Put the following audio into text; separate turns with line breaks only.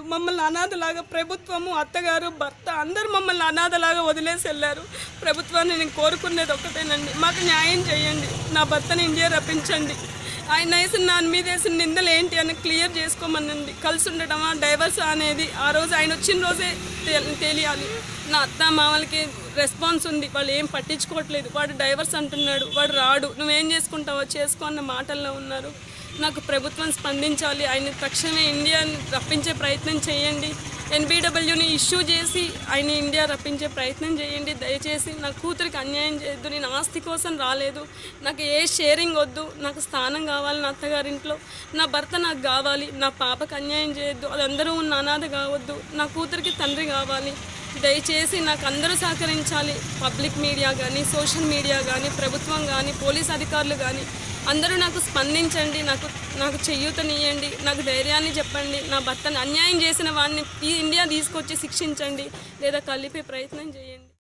మమ్మల్ని అనాథలాగా ప్రభుత్వము అత్తగారు భర్త అందరూ మమ్మల్ని అనాథలాగా వదిలేసి వెళ్ళారు ప్రభుత్వాన్ని నేను కోరుకునేది ఒకటేనండి మాకు న్యాయం చేయండి నా భర్తని ఇండియా రప్పించండి ఆయన వేసిన నా మీద వేసిన నిందలు ఏంటి అని క్లియర్ చేసుకోమనండి కలిసి ఉండటమా డైవర్స్ అనేది ఆ రోజు ఆయన వచ్చిన రోజే తె- తెలియాలి నా అత్త మామలకి రెస్పాన్స్ ఉంది వాళ్ళు ఏం పట్టించుకోవట్లేదు వాడు డైవర్స్ అంటున్నాడు వాడు రాడు నువ్వేం చేసుకుంటావో చేసుకో అన్న మాటల్లో ఉన్నారు నాకు ప్రభుత్వం స్పందించాలి ఆయన తక్షణమే ఇండియాని రప్పించే ప్రయత్నం చేయండి ఎన్బిడబ్ల్యూని ఇష్యూ చేసి ఆయన ఇండియా రప్పించే ప్రయత్నం చేయండి దయచేసి నా కూతురికి అన్యాయం చేయొద్దు నేను ఆస్తి కోసం రాలేదు నాకు ఏ షేరింగ్ వద్దు నాకు స్థానం కావాలి నా అత్తగారింట్లో నా భర్త నాకు కావాలి నా పాపకు అన్యాయం చేయొద్దు అదందరూ ఉన్న అనాథ కావద్దు నా కూతురికి తండ్రి కావాలి దయచేసి నాకు అందరూ సహకరించాలి పబ్లిక్ మీడియా కానీ సోషల్ మీడియా కానీ ప్రభుత్వం కానీ పోలీస్ అధికారులు కానీ అందరూ నాకు స్పందించండి నాకు నాకు చెయ్యూతనియండి నాకు ధైర్యాన్ని చెప్పండి నా భర్తను అన్యాయం చేసిన వాడిని ఈ ఇండియా తీసుకొచ్చి శిక్షించండి లేదా కలిపే ప్రయత్నం చేయండి